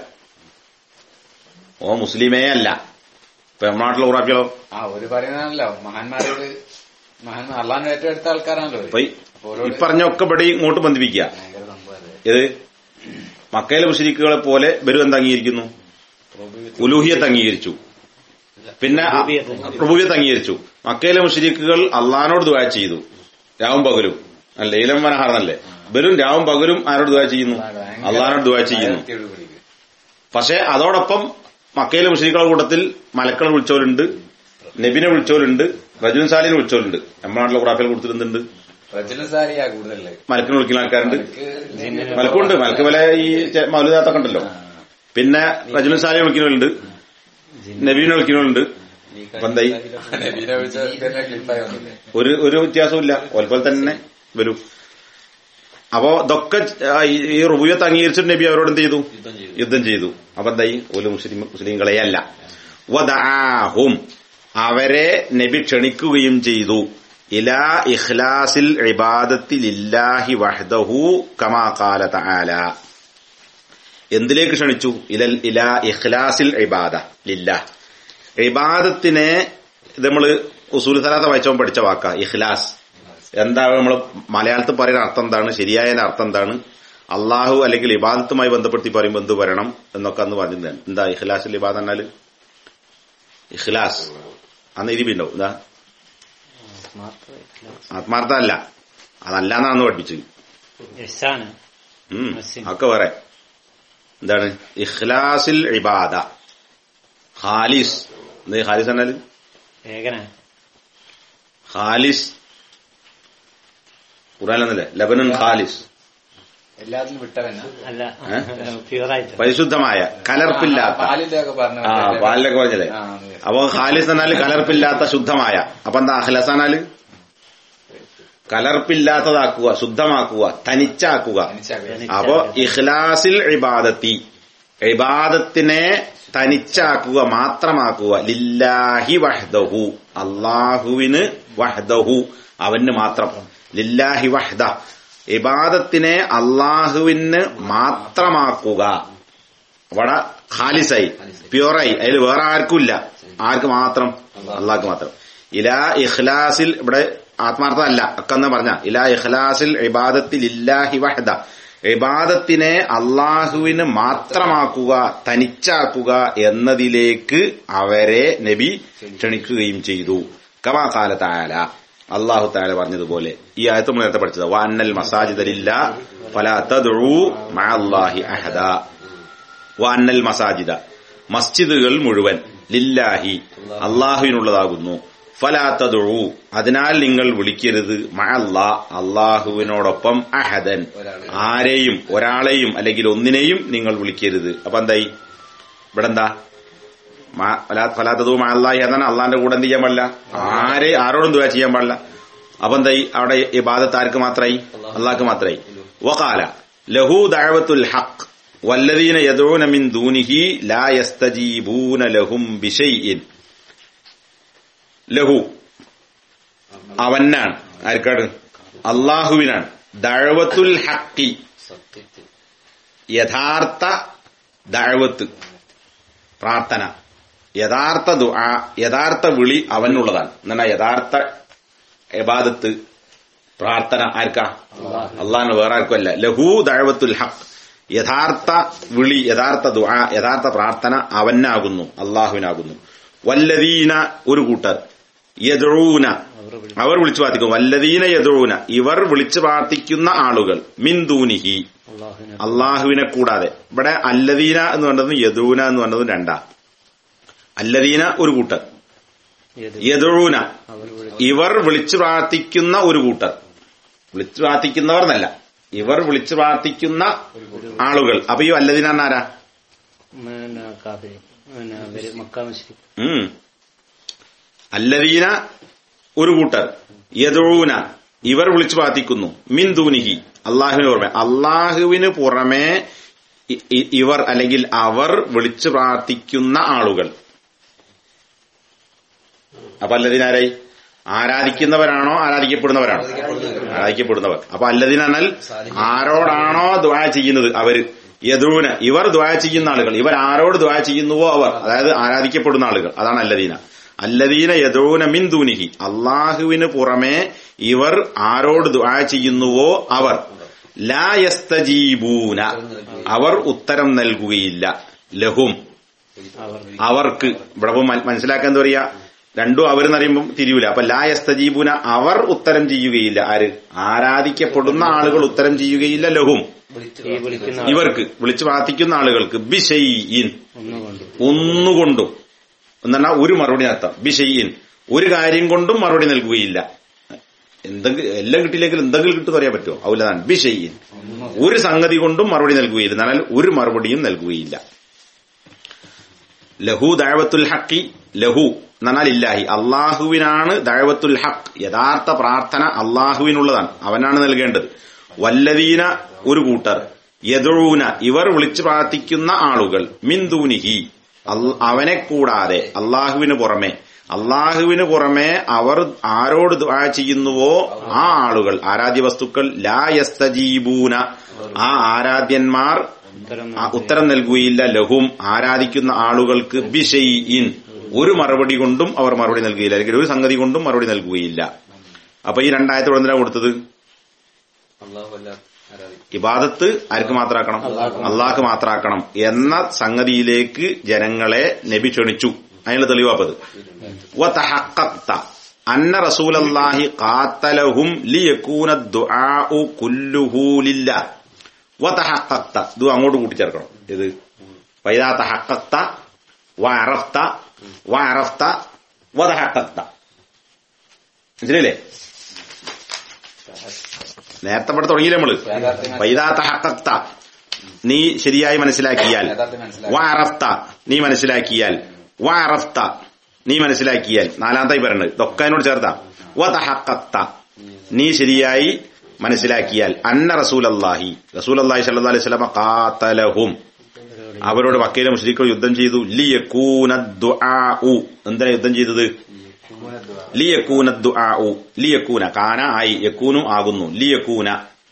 ഓ മുസ്ലിമേ അല്ല ഇപ്പൊ നമ്മുടെ നാട്ടിലെ ഉറാപ്പികളോ ആ ഒരു പറയുന്നതാണല്ലോ മഹാന്മാരോട് മഹാന്മാർ അള്ളാൻ ഏറ്റെടുത്ത ആൾക്കാരാണല്ലോ അവര്. അപ്പൊ ഈ- അപ്പൊ ഓരോട് ഈ പറഞ്ഞൊക്കെ ഇവിടെ ഇങ്ങോട്ട് ബന്ധിപ്പിക്കുക ഭയങ്കര സംഭവമല്ലേ ഇത് മക്കയിലെ മുസ്ലിക്കുകളെ പോലെ ബരു എന്ത് അംഗീകരിക്കുന്നു ഉലൂഹിയത്ത് അംഗീകരിച്ചു പിന്നെ പ്രഭുവിയത്ത് അംഗീകരിച്ചു മക്കയിലെ മുസ്ലിക്കുകൾ അള്ളഹാനോട് ദുവാ ചെയ്തു രാവും പകലും അല്ല ഇലം മനഹാറന്നല്ലേ ബരും രാവും പകലും ആരോട് ദുവാ ചെയ്യുന്നു അള്ളഹാനോട് ദുവാ ചെയ്യുന്നു ആയിരത്തി ഏഴ് പിടിക്കും പക്ഷെ അതോടൊപ്പം മക്കയിലെ മുസ്ലിക്കുകളുടെ കൂട്ടത്തിൽ മലക്കളെ വിളിച്ചവരുണ്ട് നബിനെ വിളിച്ചവരുണ്ട് റജുൻ സാലിനെ വിളിച്ചവരുണ്ട് നമ്മുടെ നാട്ടിലെ ഖുറാഫിൽ കൊടുത്തിരുന്നുണ്ട് റജുലും സാരിയാ കൂടുതലല്ലേ മലക്കിനെ വിളിക്കുന്ന ആൾക്കാരുണ്ട് അവർക്ക് മലക്കുണ്ട് മലക്ക് വില ഈ ചെ- മൗലിദാത്തൊക്കെ ഉണ്ടല്ലോ പിന്നെ റജുൻ സാലിനെ വിളിക്കുന്നവരുണ്ട് നബീനെ വിളിക്കുന്നവരുണ്ട് അപ്പൊ എന്തായി നബീനെ വിളിച്ച തന്നെ ക്ലിപ്പായി വന്നില്ലേ ഒരു ഒരു വ്യത്യാസമില്ല അതുപോലെ തന്നെ വരൂ അപ്പോ ഇതൊക്കെ ആ, ഈ- ഈ റുബിയത്ത് അംഗീകരിച്ചിട്ട് നബി അവരോട് എന്ത് ചെയ്തു യുദ്ധം ചെയ്തു യുദ്ധം ചെയ്തു അപ്പൊ എന്തായി ഒരു മുസ്ലിം മുസ്ലിങ്ങളെയല്ല വദആഹും അവരെ നബി ക്ഷണിക്കുകയും ചെയ്തു ഇലാ ഇഖ്ലാസിൽ ഇബാദത്തി ലില്ലാഹി വഹ്ദഹു കമാ ഖാല തആല എന്തിലേക്ക് ക്ഷണിച്ചു ഇലൽ ഇലാ ഇഖ്ലാസിൽ ഇബാദ ലില്ലാഹ് ഇബാദത്തിനെ ഇത് നമ്മള് ഉസൂൽ സലാത്ത വായിച്ചവൻ പഠിച്ച വാക്ക ഇഖ്ലാസ് എന്താ നമ്മൾ മലയാളത്തിൽ പറയുന്ന അർത്ഥം എന്താണ് ശരിയായ അർത്ഥം എന്താണ് അള്ളാഹു അല്ലെങ്കിൽ ഇബാദത്തുമായി ബന്ധപ്പെടുത്തി പറയുമ്പോൾ എന്ത് പറയണം എന്നൊക്കെ അന്ന് പറഞ്ഞിട്ടുണ്ട് എന്താ ഇഖ്ലാസിൽ ഇബാദ എന്നാല് ഇഖ്ലാസ് അന്ന് ഇരിപ്പിണ്ടാവും എന്താ ആത്മാർത്ഥ അല്ല അതല്ല എന്നാന്ന് പഠിപ്പിച്ചത് ഇഹ്സാന് ഉം, മുസ്ലിം. ഒക്കെ വേറെ എന്താണ് ഇഖ്ലാസിൽ ഇബാദ ഖാലിസ് എന്താ ഖാലിസ് എന്നാല് ഏകനാ ഖാലിസ് ഖുറാനല്ലേ ലബനൻ ഖാലിസ് എല്ലാത്തിലും വിട്ടവനാ അല്ല ഏ? പ്യൂറായിട്ട് പരിശുദ്ധമായ കലർപ്പില്ലാത്ത പാലിന്റെ ഒക്കെ പറഞ്ഞു ആ പാലിലൊക്കെ പറഞ്ഞല്ലേ ആ, അതെ. അപ്പൊ ഖാലിസ് എന്നാല് കലർപ്പില്ലാത്ത ശുദ്ധമായ അപ്പൊ എന്താ അഖ്ലസ് എന്നാല് കലർപ്പില്ലാത്തതാക്കുക ശുദ്ധമാക്കുക തനിച്ചാക്കുക തനിച്ചാക്കുക. അപ്പോ ഇഖ്ലാസിൽ ഇബാദത്തി ഇബാദത്തിനെ തനിച്ചാക്കുക മാത്രമാക്കുക ലില്ലാഹി വഹ്ദഹു അള്ളാഹുവിന് വഹ്ദഹു അവന് മാത്രം ലില്ലാഹി വഹ്ദ ഇബാദത്തിനെ അള്ളാഹുവിന് മാത്രമാക്കുക അവിടെ ഖാലിസായി പ്യുവറായി അതിൽ വേറെ ആർക്കുമില്ല ആർക്ക് മാത്രം അള്ളാഹ്ക്ക് മാത്രം ഇലാ ഇഖ്ലാസിൽ ഇവിടെ ആത്മാർത്ഥ അല്ല അക്കെന്ന് പറഞ്ഞ ഇലാ ഇഖ്ലാസിൽ ഇബാദത്തിൽ ഇല്ലാഹി വഹദ ഇബാദത്തിനെ അള്ളാഹുവിന് മാത്രമാക്കുക തനിച്ചാക്കുക എന്നതിലേക്ക് അവരെ നബി ക്ഷണിക്കുകയും ചെയ്തു കമാ കാല താല അള്ളാഹു താല പറഞ്ഞതുപോലെ ഈ ആയത്ത് നമ്മൾ നേരത്തെ പഠിച്ചത് വാന്നൽ മസാജിദലില്ല ഫലാ തദ്ഉ മഅല്ലാഹി അഹദ വാന്നൽ മസാജിദ മസ്ജിദുകൾ മുഴുവൻ ലില്ലാഹി അള്ളാഹുവിനുള്ളതാകുന്നു ഫലാത്തതുഴു അതിനാൽ നിങ്ങൾ വിളിക്കരുത് മഅല്ലാ അള്ളാഹുവിനോടൊപ്പം അഹദൻ ആരെയും ഒരാളെയും അല്ലെങ്കിൽ ഒന്നിനെയും നിങ്ങൾ വിളിക്കരുത് അപ്പൊ എന്തായി ഇവിടെ എന്താ ഫലാത്തതു മഅല്ലാഹി എന്നാണ് അള്ളാന്റെ കൂടെ എന്ത് ചെയ്യാൻ പാടില്ല ആരെ ആരോടും ദുആ ചെയ്യാൻ പാടില്ല അപ്പൊ എന്തായി അവിടെ ഇബാദത്ത് ആർക്ക് മാത്രമായി അള്ളാഹ്ക്ക് മാത്രമായി വഖാല ലഹു ദഅവത്തുൽ ഹഖ് വല്ലദീന യദഊന മിൻ ദൂനിഹി ലാ യസ്തജീബൂന ലഹും ബിശൈഇൻ ലഹു അവനാണ് ആർക്കാണ് അള്ളാഹുവിനാണ് ദഴവത്തുൽ ഹക്കി സത്യത്തിൽ യഥാർത്ഥ ദഴവത്ത് പ്രാർത്ഥന യഥാർത്ഥ ദുആ യഥാർത്ഥ വിളി അവനുള്ളതാണ് എന്നാ യഥാർത്ഥ എബാദത്ത് പ്രാർത്ഥന ആർക്കാ അള്ളാഹിന് വേറെ ആർക്കുമല്ല ലഹു ദഴവത്തുൽ ഹക്ക് യഥാർത്ഥ വിളി യഥാർത്ഥ ദുആ യഥാർത്ഥ പ്രാർത്ഥന അവനാകുന്നു അള്ളാഹുവിനാകുന്നു വല്ലദീന ഒരു കൂട്ടർ യദൂന അവർ വിളിച്ചു പ്രാർത്ഥിക്കും വല്ലദീന യദൂന ഇവർ വിളിച്ചു പ്രാർത്ഥിക്കുന്ന ആളുകൾ മിന്ദൂനിഹി അള്ളാഹുവിനെ അള്ളാഹുവിനെ കൂടാതെ ഇവിടെ അല്ലദീന എന്ന് പറഞ്ഞതും യദൂന എന്ന് പറഞ്ഞതും രണ്ടാ അല്ലദീന ഒരു കൂട്ടർ ഏത് യദൂന അവർ വിളി- ഇവർ വിളിച്ചു പ്രാർത്ഥിക്കുന്ന ഒരു കൂട്ടർ വിളിച്ചു പ്രാർത്ഥിക്കുന്നവർ എന്നല്ല ഇവർ വിളിച്ചു പ്രാർത്ഥിക്കുന്ന ആളുകൾ അപ്പൊ ഈ അല്ലദീന എന്നാരാ പിന്നെ കാഫിരി പിന്നെ അവര് മക്ക മുസ്ലിം ഉം. അല്ലദീന ഒരു കൂട്ടർ യദൂന ഇവർ വിളിച്ചു പ്രാർത്ഥിക്കുന്നു മിൻ ദൂനിഹി അള്ളാഹുവിന് പുറമെ അള്ളാഹുവിന് പുറമെ ഇ- ഇ- ഇവർ അല്ലെങ്കിൽ അവർ വിളിച്ചു പ്രാർത്ഥിക്കുന്ന ആളുകൾ അപ്പൊ അല്ലദീനാരായി ആരാധിക്കുന്നവരാണോ ആരാധിക്കപ്പെടുന്നവരാണോ ആരാധിക്കപ്പെടുന്നവർ അപ്പൊ അല്ലദീനാൽ ആരോടാണോ ദ്വാ ചെയ്യുന്നത് അവര് യദൂന ഇവർ ദ്വാ ചെയ്യുന്ന ആളുകൾ ഇവർ ആരോട് ദ്വാ ചെയ്യുന്നുവോ അവർ അതായത് ആരാധിക്കപ്പെടുന്ന ആളുകൾ അതാണ് അല്ലദീന അല്ലദീന യദൂന മിൻ ദൂനിഹി അള്ളാഹുവിന് പുറമെ ഇവർ ആരോട് ദ്വാ ചെയ്യുന്നുവോ അവർ ലാ യസ്തജീബൂന അവർ ഉത്തരം നൽകുകയില്ല ലഹും അവർ അവർക്ക് ഇവിടെ ഇപ്പൊ മന- മനസ്സിലാക്കാൻ എന്താ പറയാ രണ്ടും അവരെന്ന് പറയുമ്പോൾ തിരിയൂല അപ്പൊ ലാ യസ്തജീബുന അവർ ഉത്തരം ചെയ്യുകയില്ല ആര് ആരാധിക്കപ്പെടുന്ന ആളുകൾ ഉത്തരം ചെയ്യുകയില്ല ലഹും ഈ വിളിക്കുന്ന ഇവർക്ക് വിളിച്ചു പ്രാർത്ഥിക്കുന്ന ആളുകൾക്ക് ബിഷയിൻ ഒന്നുകൊണ്ട് ഒന്നുകൊണ്ടും എന്നാൽ ഒരു മറുപടി അർത്ഥം ബിഷയിൻ ഒരു കാര്യം കൊണ്ടും മറുപടി നൽകുകയില്ല എന്തെങ്കിലും എല്ലാം കിട്ടിയില്ലെങ്കിൽ എന്തെങ്കിലും കിട്ടുമെന്ന് പറയാൻ പറ്റുമോ ഔലതാണ് ബിഷയിൻ ഒരു സംഗതി കൊണ്ടും മറുപടി നൽകുകയില്ല എന്നാൽ ഒരു മറുപടിയും നൽകുകയില്ല ലഹു ദഴവത്തുൽ ഹക്കി ലഹു എന്നാൽ ഇല്ലാഹി അള്ളാഹുവിനാണ് ദഴവത്തുൽ ഹക്ക് യഥാർത്ഥ പ്രാർത്ഥന അള്ളാഹുവിനുള്ളതാണ് അവനാണ് നൽകേണ്ടത് വല്ലവീന ഒരു കൂട്ടർ യദുഴൂന ഇവർ വിളിച്ചു പ്രാർത്ഥിക്കുന്ന ആളുകൾ മിന്ദൂനിഹി അൽ- അവനെ കൂടാതെ അള്ളാഹുവിന് പുറമെ അള്ളാഹുവിന് പുറമെ അവർ ആരോട് ദുആ ചെയ്യുന്നുവോ ആ ആളുകൾ ആരാധ്യ വസ്തുക്കൾ ലാ യസ്തജീബൂന ആ ആരാധ്യന്മാർ ഉത്തരം ആ ഉത്തരം നൽകുകയില്ല ലഹും ആരാധിക്കുന്ന ആളുകൾക്ക് ബിഷയിൻ ഒരു മറുപടി കൊണ്ടും അവർ മറുപടി നൽകുകയില്ല അല്ലെങ്കിൽ ഒരു സംഗതി കൊണ്ടും മറുപടി നൽകുകയില്ല അപ്പൊ ഈ രണ്ടായത്തോടെ എന്തിനാ കൊടുത്തത് അള്ളാഹു അല്ല ആരാധിക്കും ഇബാദത്ത് ആർക്ക് മാത്രാക്കണം അള്ളാഹ്ക്ക് മാത്രാക്കണം എന്ന സംഗതിയിലേക്ക് ജനങ്ങളെ നബി ക്ഷണിച്ചു അതിനുള്ള തെളിവാപ്പത് വതഹഖഖത അന്ന റസൂലല്ലാഹി ഖാത്തലഹും ലിയകൂന ദുആഉ കുല്ലുഹു ലില്ലാഹ് വതഹഖഖത ഇത് അങ്ങോട്ട് കൂട്ടിച്ചേർക്കണം ഇത് ഫൈദാ തഹഖഖത വഅറഫത വഅറഫത വതഹഖഖത മനസ്സിലായില്ലേ നേരത്തെ ഇവിടെ തുടങ്ങിയില്ലേ നമ്മള് ഫൈദാ തഹഖഖത നീ ശരിയായി മനസ്സിലാക്കിയാൽ യഥാർത്ഥം മനസ്സിലാക്കി വാറഫ്ത നീ മനസ്സിലാക്കിയാൽ വാറഫ്ത നീ മനസ്സിലാക്കിയാൽ നാലാമതായി പറയുന്നത് ഇതൊക്കെ അതിനോട് ചേർത്ത വതഹഖത്ത നീ ശരിയായി മനസ്സിലാക്കിയാൽ അന്ന റസൂൽ അള്ളാഹി റസൂൽ അള്ളാഹി സല്ലാ അലൈഹി സ്വലമ കാത്തലഹും അവരോട് മക്കയിലെ മുസ്ലിങ്ങൾ യുദ്ധം ചെയ്തു ലിയക്കൂന ദുആഉ എന്തിനാ യുദ്ധം ചെയ്തത് ലിയക്കൂന ദുആഉ ലിയക്കൂന കാന ആയി യക്കൂനു ആകുന്നു ലിയക്കൂന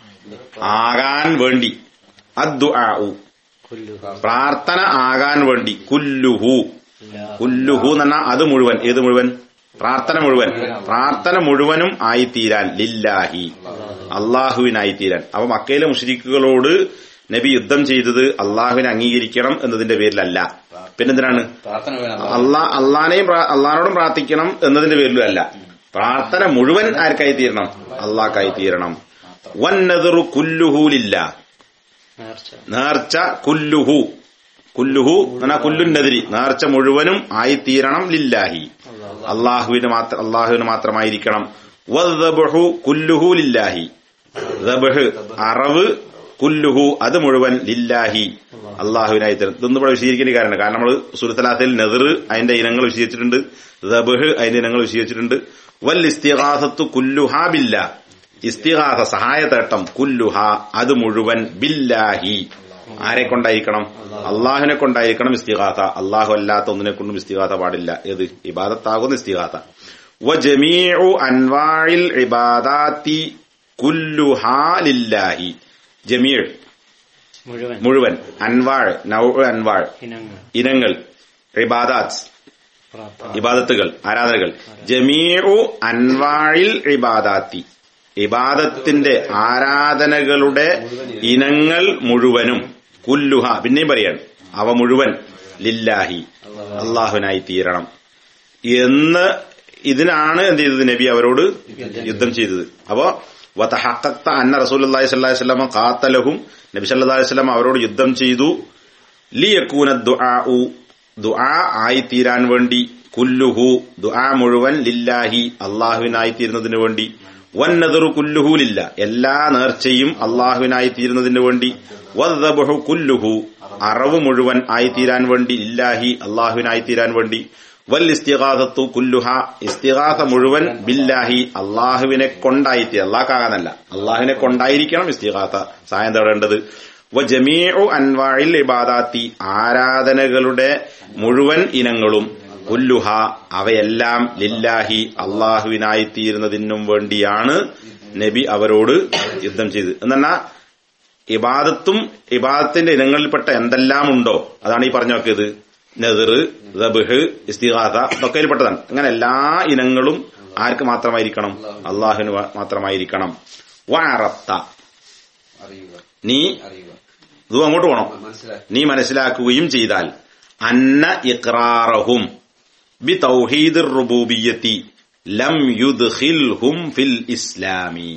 ആകാൻ വേണ്ടി അദ്ദുആഉ കൊല്ലു പ്രാർത്ഥന ആകാൻ വേണ്ടി കുല്ലുഹു കുല്ലുഹു എന്ന് പറഞ്ഞാൽ അത് മുഴുവൻ ഏത് മുഴുവൻ പ്രാർത്ഥന മുഴുവൻ പ്രാർത്ഥന മുഴുവനും ആയിത്തീരാൻ ലില്ലാഹി അള്ളാഹുവിനായിത്തീരാൻ അപ്പൊ മക്കയിലെ മുഷരിക്കുകളോട് നബി യുദ്ധം ചെയ്തത് അള്ളാഹുവിനെ അംഗീകരിക്കണം എന്നതിന്റെ പേരിലല്ല പിന്നെന്തിനാണ് പ്രാർത്ഥന വേണം അള്ളാ അള്ളാനെയും പ്രാ- അള്ളാനോടും പ്രാർത്ഥിക്കണം എന്നതിന്റെ പേരിലും അല്ല പ്രാർത്ഥന മുഴുവൻ ആർക്കായി തീരണം അള്ളാഹ്ക്കായി തീരണം വന്നതിറു കുല്ലുഹൂലില്ല നേർച്ച നേർച്ച കുല്ലുഹു കുല്ലുഹു എന്നാ കുല്ലുന്നതിരി നേർച്ച മുഴുവനും ആയിത്തീരണം ലില്ലാഹി അള്ളാഹുവിന് മാത്രം അള്ളാഹുവിന് മാത്രമായിരിക്കണം വദ്ദബ്ഹു കുല്ലുഹു ലില്ലാഹി ദബ്ഹ് അറവ് കുല്ലുഹു അത് മുഴുവൻ ലില്ലാഹി അള്ളാഹുവിനായി തരും ഇതൊന്നും ഇവിടെ വിശദീകരിക്കേണ്ട കാര്യമാണ് കാരണം നമ്മൾ സുരത്തലാത്തിൽ നെതിർ അതിന്റെ ഇനങ്ങൾ വിശദീകരിച്ചിട്ടുണ്ട് ദബ്ഹ് അതിന്റെ ഇനങ്ങൾ വിശദീകരിച്ചിട്ടുണ്ട് വൽ ഇസ്തിഹാസത്തു കുല്ലുഹാ ബില്ല ഇസ്തിഹാസ സഹായതേട്ടം കുല്ലുഹ അത് മുഴുവൻ ബില്ലാഹി ആരെ കൊണ്ടായിരിക്കണം അള്ളാഹുവിനെ കൊണ്ടായിരിക്കണം ഇസ്തിഹാസ അള്ളാഹു അല്ലാത്ത ഒന്നിനെ കൊണ്ടും ഇസ്തിഹാസ പാടില്ല ഏത് ഇബാദത്താകുന്ന ഇസ്തിഹാസ വജമീഉ അൻവാഇൽ ഇബാദാത്തി കുല്ലുഹാ ലില്ലാഹി ജമീർ മുഴുവൻ മുഴുവൻ അൻവാൾ നൗ അൻവാൾ ഇനങ്ങൾ ഇനങ്ങൾ ഇബാദാത്ത് പ്രാർത്ഥന ഇബാദത്തുകൾ ആരാധനകൾ ജമീഉ അൻവാഴിൽ ഇബാദാത്തി ഇബാദത്തിന്റെ ആരാധനകളുടെ ഇനങ്ങൾ മുഴുവനും കുല്ലുഹ പിന്നെയും പറയാണ് അവ മുഴുവൻ ലില്ലാഹി അള്ളാഹുവിനായി തീരണം എന്ന് ഇതിനാണ് എന്ത് ചെയ്തത് നബി അവരോട് യുദ്ധം ചെയ്തത് അപ്പോ വതഹഖഖത അന്ന റസൂലുള്ളാഹി സ്വല്ലല്ലാഹി അലൈഹി വസല്ലം ഖാത്തലഹും നബി സല്ലല്ലാഹു അലൈഹി വസല്ലം അവരോട് യുദ്ധം ചെയ്തു ലിയക്കൂന ദുആഉ ദുആ ആയിത്തീരാൻ വേണ്ടി കുല്ലുഹു ദുആ മുഴുവൻ ലില്ലാഹി അള്ളാഹുവിനായി തീരുന്നതിന് വേണ്ടി വന്നതറു കുല്ലുഹൂലില്ല എല്ലാ നേർച്ചയും അള്ളാഹുവിനായി തീരുന്നതിന് വേണ്ടി വദ്ദബഹു കുല്ലുഹു അറവ് മുഴുവൻ ആയിത്തീരാൻ വേണ്ടി ഇല്ലാഹി അള്ളാഹുവിനായി തീരാൻ വേണ്ടി വൽ ഇസ്തിഗാഥത്തു കുല്ലുഹ ഇസ്തിഗാഥ മുഴുവൻ ബില്ലാഹി അള്ളാഹുവിനെ കൊണ്ടായിത്തീ അള്ളാഹ്ക്കാകാനല്ല അള്ളാഹുവിനെ കൊണ്ടായിരിക്കണം ഇസ്തിഗാഥ സഹായം തേടേണ്ടത് വ ജമീഉ അൻവാഇൽ ഇബാദാത്തി ആരാധനകളുടെ മുഴുവൻ ഇനങ്ങളും കുല്ലുഹ അവയെല്ലാം ലില്ലാഹി അള്ളാഹുവിനായി തീരുന്നതിനും വേണ്ടിയാണ് നബി അവരോട് യുദ്ധം ചെയ്തത് എന്നാ ഇബാദത്തും ഇബാദത്തിന്റെ ഇനങ്ങളിൽപ്പെട്ട എന്തെല്ലാം ഉണ്ടോ അതാണ് ഈ പറഞ്ഞു നോക്കിയത് നെതിർ ദബിഹ് ഇസ്തിഹാസ ഇതൊക്കെ പെട്ടതാണ് അങ്ങനെ എല്ലാ ഇനങ്ങളും ആർക്ക് മാത്രമായിരിക്കണം അള്ളാഹുവിന് മാത്രമായിരിക്കണം വാറത്ത അറിയുക നീ അറിയുക ഇതും അങ്ങോട്ട് പോണം മനസ്സിലായി നീ മനസ്സിലാക്കുകയും ചെയ്താൽ അന്ന ഇഖ്റാറഹും ബി തൗഹീദ് റുബൂബിയത്തി ലം യുദ്ഖിൽഹും ഫിൽ ഇസ്ലാമി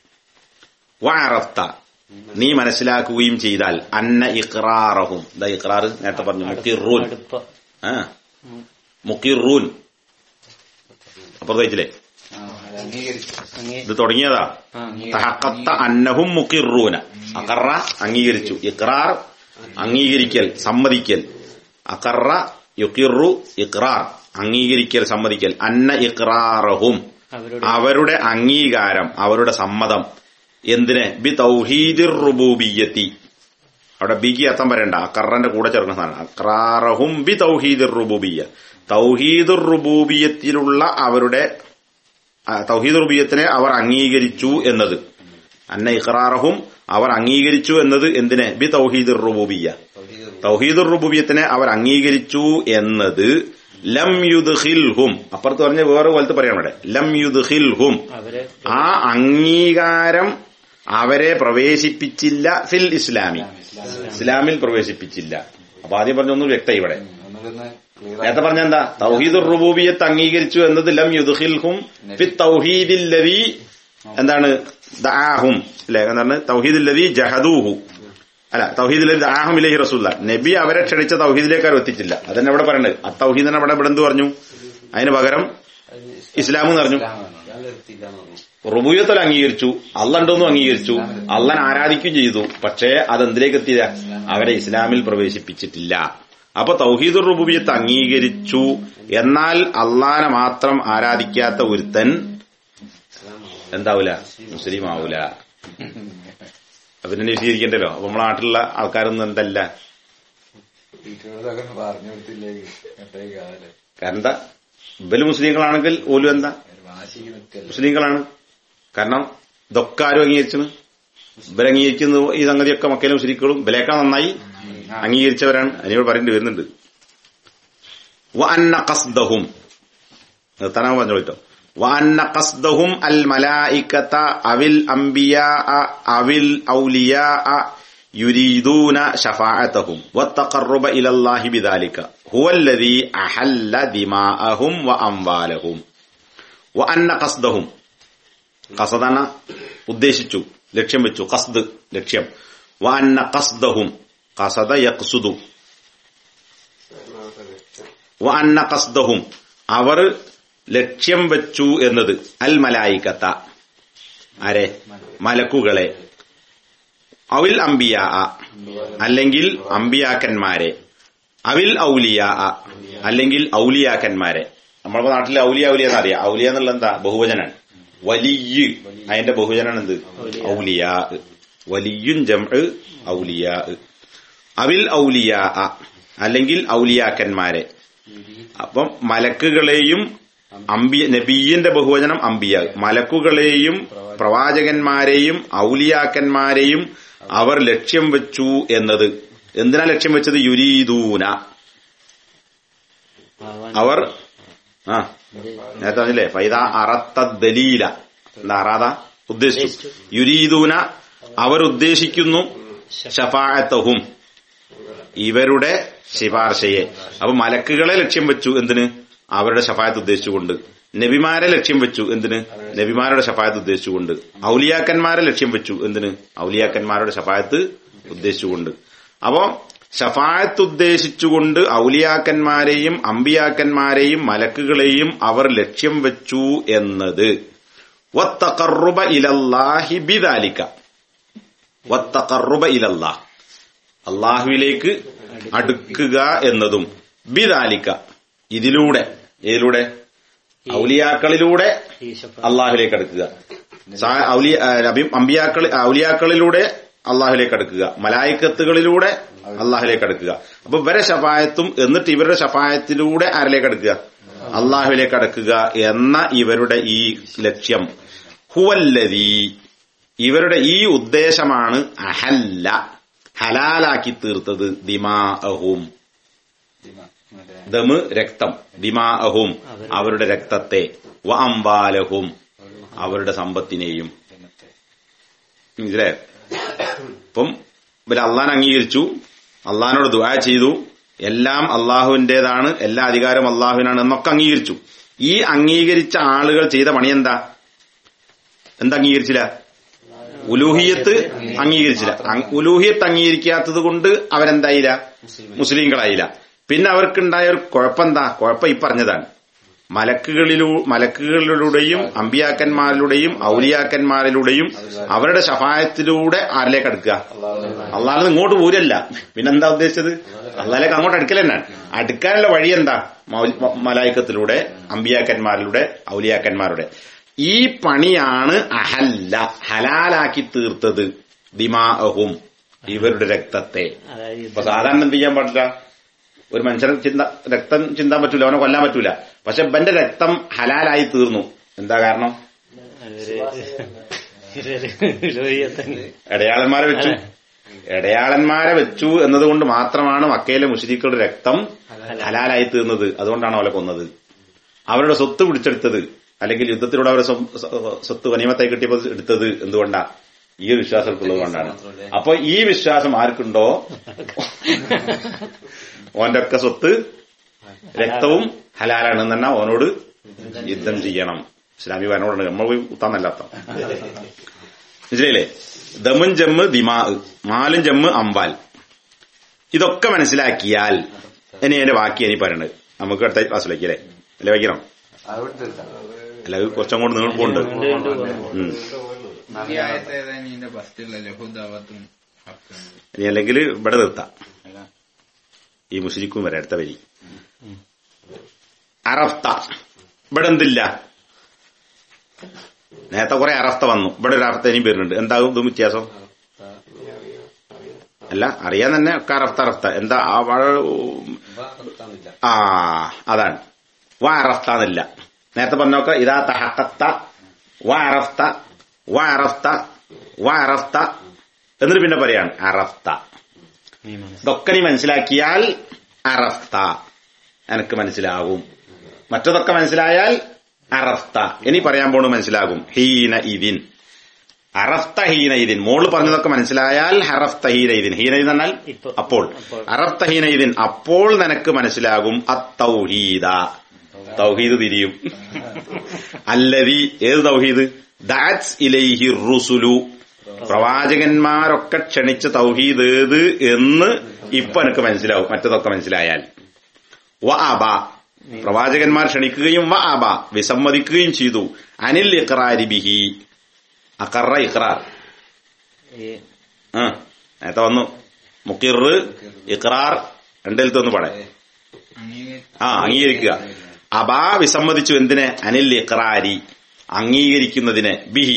വഅറഫ്ത നീ മനസ്സിലാക്കുകയും ചെയ്താൽ അന്ന ഇഖ്റാറഹും ദാ ഇഖ്റാർ നേരത്തെ പറഞ്ഞു മുക്കിറൂൻ അടുപ്പ ആ മുക്കിറൂൻ അപ്പുറത്തേച്ചില്ലേ ആ, അത് അംഗീകരിച്ചു അങ്ങേ ഇത് തുടങ്ങിയതാ ആ തഹക്കത്ത അന്നഹും മുക്കിറൂന അക്കറ അംഗീകരിച്ചു ഇക്രാർ അംഗീകരിക്കൽ സമ്മതിക്കൽ അക്കറ യുക്കിറു ഇക്രാർ അംഗീകരിക്കൽ സമ്മതിക്കൽ അന്ന ഇക്രാറഹും അവരുടെ അവരുടെ അംഗീകാരം അവരുടെ സമ്മതം എന്തിന് ബി തൗഹീദിർ റുബൂബിയത്തി അവിടെ ബിക്ക് അർത്ഥം പറയണ്ട അക്കറന്റെ കൂടെ ചേർക്കുന്ന സാധനം അക്രാറഹും ബി തൗഹീദിർ റുബൂബിയ തൗഹീദുർ റുബൂബിയത്തിലുള്ള അവരുടെ ആ, തൗഹീദ് റുബിയത്തിനെ അവർ അംഗീകരിച്ചു എന്നത് അന്ന ഇഖറാറഹും അവർ അംഗീകരിച്ചു എന്നത് എന്തിനെ ബി തൗഹീദുർ റുബൂബിയ തൗഹീദുർ റുബൂബിയത്തിനെ അവർ അംഗീകരിച്ചു എന്നത് ലം യുദ്ഹിൽഹും അപ്പുറത്ത് പറഞ്ഞ വേറെ പോലത്തെ പറയാൻ ഇവിടെ ലം യുദ്ഹിൽഹും അവരെ ആ അംഗീകാരം അവരെ പ്രവേശിപ്പിച്ചില്ല ഫിൽ ഇസ്ലാമി ഇസ്ലാമിൽ പ്രവേശിപ്പിച്ചില്ല അപ്പൊ ആദ്യം പറഞ്ഞൊന്നും വ്യക്തം ഇവിടെ ഒന്നുകൂടെ ക്ലിയർ നേരത്തെ പറഞ്ഞ എന്താ തൗഹീദുർ റുബൂബിയത്ത് അംഗീകരിച്ചു എന്നത് ലം യുദ്ഹിൽഹും ഫി തൗഹീദില്ലതി എന്താണ് ദആഹും അല്ലെ എന്താണ് തൗഹീദില്ലതി ജഹദൂഹു അല്ല തൗഹീദില്ലതി ദആഹും ഇലൈഹി റസൂല്ല നബി അവരെ ക്ഷണിച്ച തൗഹീദിലേക്ക് അവർ എത്തിച്ചില്ല അതന്നെ ഇവിടെ പറയണത് ആ തൗഹീദിനെ ഇവിടെ ഇവിടെ എന്ത് പറഞ്ഞു അതിന് പകരം ഇസ്ലാം എന്ന് പറഞ്ഞു നിർത്തിയില്ല എന്ന് പറഞ്ഞു റുബൂയത്തിൽ അംഗീകരിച്ചു അള്ളണ്ടോന്നും അംഗീകരിച്ചു അള്ളൻ ആരാധിക്കുകയും ചെയ്തു പക്ഷേ അതെന്തിലേക്ക് എത്തിയില്ല അവരെ ഇസ്ലാമിൽ പ്രവേശിപ്പിച്ചിട്ടില്ല അപ്പൊ തൗഹീദുർ റുബൂബിയത്ത് അംഗീകരിച്ചു എന്നാൽ അള്ളാനെ മാത്രം ആരാധിക്കാത്ത ഒരുത്തൻ എന്താവൂല മുസ്ലിം ആവൂല അതിനെ വിശദീകരിക്കണ്ടല്ലോ അപ്പൊ നമ്മളെ നാട്ടിലുള്ള ആൾക്കാരൊന്നും എന്തല്ല ടീച്ചറോടൊക്കെ പറഞ്ഞു കൊടുത്തില്ലെങ്കിൽ എപ്പോഴേക്കും ആവല്ലേ കാരണം എന്താ ഇവല് മുസ്ലിങ്ങളാണെങ്കിൽ ഓലും എന്താ ഒരു വാശിക്ക് നിൽക്കല്ലേ മുസ്ലിങ്ങളാണ് കാരണം ഇതൊക്കെ ആരും അംഗീകരിച്ചത് ഇവരെ അംഗീകരിക്കുന്ന ഈ സംഗതിയൊക്കെ മക്കയിലും മുസ്ലിങ്ങളും ഇവലേക്കാൾ നന്നായി അംഗീകരിച്ചവരാണ് അതിനോട് പറയേണ്ടി വരുന്നുണ്ട് വഅന്ന ഖസ്ദഹും നിർത്താനാ പറഞ്ഞു കേട്ടോ വഅന്ന ഖസ്ദഹും അൽ മലായികത അവിൽ അംബിയാ അവിൽ ഔലിയാ يريدون شفاعتهم والتقرب إلى الله بذلك هو الذي أحل دماءهم وأموالهم വഅന്ന ഖസ്ദഹും ഖസദന ഉദ്ദേശിച്ചു ലക്ഷ്യം വെച്ചു ഖസ്ദ് ലക്ഷ്യം വഅന്ന ഖസ്ദഹും ഖസദ യഖ്സുദു വഅന്ന ഖസ്ദഹും അവർ ലക്ഷ്യം വെച്ചു എന്നത് അൽ മലായിക്കത്ത ആരെ മലക്കുകളെ അവിൽ അംബിയ അല്ലെങ്കിൽ അംബിയാക്കന്മാരെ അവിൽ ഔലിയ അല്ലെങ്കിൽ ഔലിയാക്കന്മാരെ നമ്മുടെ നാട്ടിലെ ഔലിയ ഔലിയ എന്നറിയാം ഔലിയ എന്നുള്ള എന്താ ബഹുവചനാണ് വലിയ അതിന്റെ ബഹുവചനാണ് എന്ത് ഔലിയ വലിയുൻ ജം ഔലിയ അവിൽ ഔലിയ അല്ലെങ്കിൽ ഔലിയാക്കന്മാരെ അപ്പം മലക്കുകളെയും അമ്പിയ നബീന്റെ ബഹുവചനം അമ്പിയ മലക്കുകളെയും പ്രവാചകന്മാരെയും ഔലിയാക്കന്മാരെയും അവർ ലക്ഷ്യം വെച്ചു എന്നത് എന്തിനാ ലക്ഷ്യം വെച്ചത് യുരീദൂന ആവാൻ അവർ ആ നേരത്തെ പറഞ്ഞില്ലേ ഫൈദ അറത്ത ദലീല എന്താ അറാത ഉദ്ദേശിച്ചു യുരീദൂന അവർ ഉദ്ദേശിക്കുന്നു ഷഫാഅത്തഹും ഇവരുടെ ശിപാർശയെ അപ്പൊ മലക്കുകളെ ലക്ഷ്യം വെച്ചു എന്തിന് അവരുടെ ഷഫായത്ത് ഉദ്ദേശിച്ചുകൊണ്ട് നബിമാരെ ലക്ഷ്യം വെച്ചു എന്തിന് നബിമാരുടെ ഷഫായത്ത് ഉദ്ദേശിച്ചുകൊണ്ട് ഔലിയാക്കന്മാരെ ലക്ഷ്യം വെച്ചു എന്തിന് ഔലിയാക്കന്മാരുടെ ഷഫായത്ത് ഉദ്ദേശിച്ചുകൊണ്ട് അപ്പോ ഷഫായത്ത് ഉദ്ദേശിച്ചുകൊണ്ട് ഔലിയാക്കന്മാരെയും അമ്പിയാക്കന്മാരെയും മലക്കുകളെയും അവർ ലക്ഷ്യം വെച്ചു എന്നത് വത്തഖറുബ ഇലല്ലാഹി ബിദാലിക വത്തഖറുബ ഇലല്ലാഹ് അള്ളാഹുവിലേക്ക് അടുക്കുക എന്നതും ബിദാലിക ഇതിലൂടെ ഏതിലൂടെ ഔലിയാക്കളിലൂടെ ഈ ശഫ അള്ളാഹുലേക്ക് അടുക്കുക സാ- ഔലിയ ആ, നബി- അമ്പിയാക്കളി ഔലിയാക്കളിലൂടെ അള്ളാഹുലേക്ക് അടുക്കുക മലായിക്കത്തുകളിലൂടെ അള്ളാഹുലേക്ക് അടുക്കുക അപ്പൊ ഇവരെ ഷഫായത്തും എന്നിട്ട് ഇവരുടെ ഷഫായത്തിലൂടെ ആരിലേക്ക് അടുക്കുക അള്ളാഹുലേക്ക് അടുക്കുക എന്ന ഇവരുടെ ഈ ലക്ഷ്യം ഹുവല്ലതി ഇവരുടെ ഈ ഉദ്ദേശമാണ് അഹല്ല ഹലാലാക്കി തീർത്തത് ദിമാഅഹും ദമ് രക്തം ദിമാഅഹും അവരുടെ രക്തത്തെ വ അംബാലഹും അവരുടെ സമ്പത്തിനെയും മനസ്സിലായോ ഇപ്പം ഇവര് അള്ളാൻ അംഗീകരിച്ചു അള്ളഹാനോട് ദുആ ചെയ്തു എല്ലാം അള്ളാഹുവിന്റേതാണ് എല്ലാ അധികാരവും അള്ളാഹുവിനാണ് എന്നൊക്കെ അംഗീകരിച്ചു ഈ അംഗീകരിച്ച ആളുകൾ ചെയ്ത പണി എന്താ എന്താ അംഗീകരിച്ചില്ല ഉലൂഹിയത്ത് അംഗീകരിച്ചില്ല അങ്- ഉലൂഹിയത്ത് അംഗീകരിക്കാത്തത് കൊണ്ട് അവരെന്തായില്ല മുസ്ലിങ്ങളായില്ല പിന്നെ അവർക്കുണ്ടായ ഒരു കുഴപ്പമെന്താ കുഴപ്പം ഈ പറഞ്ഞതാണ് മലക്കുകളിലൂ മലക്കുകളിലൂടെയും അമ്പിയാക്കന്മാരിലൂടെയും ഔലിയാക്കന്മാരിലൂടെയും അവരുടെ ശഫായത്തിലൂടെ ആരിലേക്ക് അടുക്കുക അള്ളാഹ് ഇങ്ങോട്ട് പോരല്ല പിന്നെന്താ ഉദ്ദേശിച്ചത് അള്ളാഹിലേക്ക് അങ്ങോട്ട് അടുക്കൽ തന്നെയാണ് അടുക്കാനുള്ള വഴി എന്താ മൗൽ- മ- മലായിക്കത്തിലൂടെ അമ്പിയാക്കന്മാരിലൂടെ ഔലിയാക്കന്മാരുടെ ഈ പണിയാണ് അഹല്ല ഹലാലാക്കി തീർത്തത് ദിമാഅഹും ഇവരുടെ രക്തത്തെ അതായത് ഇപ്പൊ സാധാരണ എന്ത് ചെയ്യാൻ പാടില്ല ഒരു മനുഷ്യനെ ചിന്ത രക്തം ചിന്താൻ പറ്റൂല അവനെ കൊല്ലാൻ പറ്റൂല പക്ഷെ ഇവന്റെ രക്തം ഹലാലായി തീർന്നു എന്താ കാരണം ലോഹിയത്തന്നെ ഇടയാളന്മാരെ വെച്ചു ഇടയാളന്മാരെ വെച്ചു എന്നതുകൊണ്ട് മാത്രമാണ് മക്കയിലെ മുഷരിക്കളുടെ രക്തം ഹലാലായി തീർന്നത് അതുകൊണ്ടാണ് അവരെ കൊന്നത് അവരുടെ സ്വത്ത് പിടിച്ചെടുത്തത് അല്ലെങ്കിൽ യുദ്ധത്തിലൂടെ അവരുടെ സ്വ- സ്വ- സ്വത്ത് വനിമത്തായി കിട്ടിയപ്പോൾ എടുത്തത് എന്തുകൊണ്ടാ ഈ ഒരു വിശ്വാസത്തിലുള്ളത് കൊണ്ടാണ് അപ്പൊ ഈ വിശ്വാസം ആർക്കുണ്ടോ ഓന്റെ ഒക്കെ സ്വത്ത് രക്തവും ഹലാലാണെന്ന് തന്നെ ഓനോട് യുദ്ധം ചെയ്യണം ഇസ്ലാമി ഭരണോടാണ് നമ്മൾ പോയി കുത്താന്നല്ലാത്ത മനസ്സിലായില്ലേ ദമുൻ ജമ്മ് ദിമാ മാലും ജമ്മ് അമ്പാൽ ഇതൊക്കെ മനസ്സിലാക്കിയാൽ ഇനി എന്റെ ബാക്കി ഇനി പറയണത് നമുക്ക് അടുത്ത ക്ലാസ്സിലേക്ക് അല്ലേ അല്ലെ വയ്ക്കണം അല്ല അത് കുറച്ചും കൂടെ നിങ്ങൾ പോകുന്നുണ്ട് ഉം. ഈ ആയത്ത് ഏതാണ് ഇതിന്റെ ഫസ്റ്റുള്ള ലഹുദാവത്തും ഹക്കും ഇനി അല്ലെങ്കിൽ ഇവിടെ നിർത്താം ഈ മുസ്ലിക്കും വരെ അടുത്ത വരി അറഫ്ത ഇവിടെ എന്തില്ല നേരത്തെ കുറെ അറഫ്ത വന്നു ഇവിടെ ഒരു അറഫ്ത ഇനിയും വരുന്നുണ്ട് എന്താകും ഇതും വ്യത്യാസം അല്ല അറിയാൻ തന്നെ ഒക്കെ അറഫ്ത അറഫ്ത എന്താ ആ വഴ- ആ അതാണ് വ അറഫ്ത എന്നില്ല നേരത്തെ പറഞ്ഞോക്ക ഇതാ തഹക്കത്ത വ അറഫ്ത വ അറഫ്ത വ അറഫ്ത എന്നിട്ട് പിന്നെ പറയാണ് അറഫ്ത നീ മനസ്സിലാക്കി ഇതൊക്കെ നീ മനസ്സിലാക്കിയാൽ അറഫ്ത എനക്ക് മനസ്സിലാകും മറ്റതൊക്കെ മനസ്സിലായാൽ അറഫ്ത ഇനി പറയാൻ പോണു മനസ്സിലാകും ഹീന ഇതിൻ അറഫ്ത ഹീന ഇതിൻ മോള് പറഞ്ഞതൊക്കെ മനസ്സിലായാൽ ഹറഫ്ത ഹീന ഇതിൻ ഹീന ഇതിൻ എന്നാൽ ഇപ്പൊ. അപ്പോൾ അപ്പോൾ. അറഫ്ത ഹീന ഇതിൻ അപ്പോൾ നിനക്ക് മനസ്സിലാകും അത്തൗഹീദ തൗഹീദ് തിരിയും അല്ലതി ഏത് തൗഹീദ് ദാറ്റ്സ് ഇലൈഹി റുസുലു പ്രവാചകന്മാരൊക്കെ ക്ഷണിച്ച തൗഹീദ് ഏത് എന്ന് ഇപ്പൊ എനിക്ക് മനസ്സിലാവും മറ്റതൊക്കെ മനസ്സിലായാൽ വ അബ പ്രവാചകന്മാർ ക്ഷണിക്കുകയും വ അബ വിസമ്മതിക്കുകയും ചെയ്തു അനിൽ ഇഖ്റാരി ബിഹി അഖറ ഇഖ്റാർ ഈ ആ നേരത്തെ വന്നു മുക്കിർ ഇഖ്റാർ രണ്ടിലത്തെ ഒന്ന് പാടെ ആ അംഗീകരിക്കുക അബാ വിസമ്മതിച്ചു എന്തിനെ അനിൽ ഇഖ്റാരി അംഗീകരിക്കുന്നതിനെ ബിഹി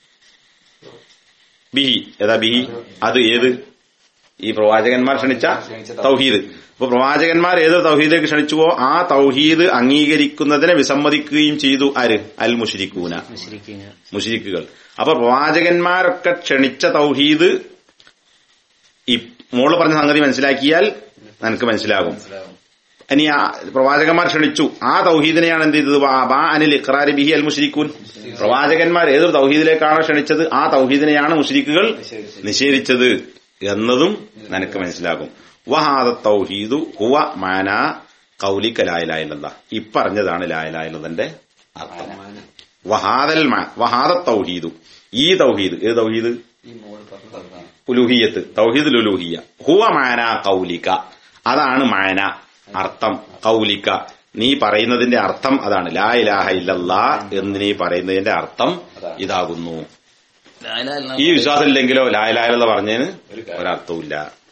ബിഹി ഏതാ ബിഹി അത് ഏത് ഈ പ്രവാചകന്മാർ ക്ഷണിച്ച തൗഹീദ് അപ്പൊ പ്രവാചകന്മാർ ഏത് തൗഹീദിലേക്ക് ക്ഷണിച്ചുവോ ആ തൗഹീദ് അംഗീകരിക്കുന്നതിനെ വിസമ്മതിക്കുകയും ചെയ്തു ആര് അൽ മുഷിരിക്കൂന മുസ്ലിക്കിങ് മുഷിരിക്കുകൾ അപ്പൊ പ്രവാചകന്മാരൊക്കെ ക്ഷണിച്ച തൗഹീദ് ഈ മോള് പറഞ്ഞ സംഗതി മനസ്സിലാക്കിയാൽ നിനക്ക് മനസ്സിലാകും ഇനി ആ പ്രവാചകന്മാർ ക്ഷണിച്ചു ആ തൗഹീദിനെയാണ് എന്ത് ചെയ്തത് വാ- ബാ അനിൽ ഇഖ്റാരി ബിഹി അൽ മുഷ്രിഖൂൻ പ്രവാചകന്മാർ ഏതൊരു തൗഹീദിലേക്കാണോ ക്ഷണിച്ചത് ആ തൗഹീദിനെയാണ് മുഷ്രിക്കുകൾ നിഷേധിച്ചത് എന്നതും നിനക്ക് മനസ്സിലാകും വഹാദ തൗഹീദു ഹുവ മാന കൗലിക്ക ലായലായില്ല ഈ പറഞ്ഞതാണ് ലായലായുള്ളതിന്റെ അർത്ഥം വഹാദൽ മാ- വഹാദ തൗഹീദു ഈ തൗഹീദ് ഏത് തൗഹീദ് ഈ മോള് പറഞ്ഞതാണ് ഉലൂഹിയത്ത് തൗഹീദ് ഉലൂഹിയ ഹുവ മാന കൗലിക അതാണ് മാന അർത്ഥം കൗലിക നീ പറയുന്നതിന്റെ അർത്ഥം അതാണ് ലാ ഇലാഹ ഇല്ലല്ലാ എന്ന് നീ പറയുന്നതിന്റെ അർത്ഥം അതാണ്. ഇതാകുന്നു ഈ വിശ്വാസം ഇല്ലെങ്കിലോ ലാ ഇലാഹ ഇല്ലല്ലാ പറഞ്ഞതിന് ഒരർത്ഥവും ഇല്ല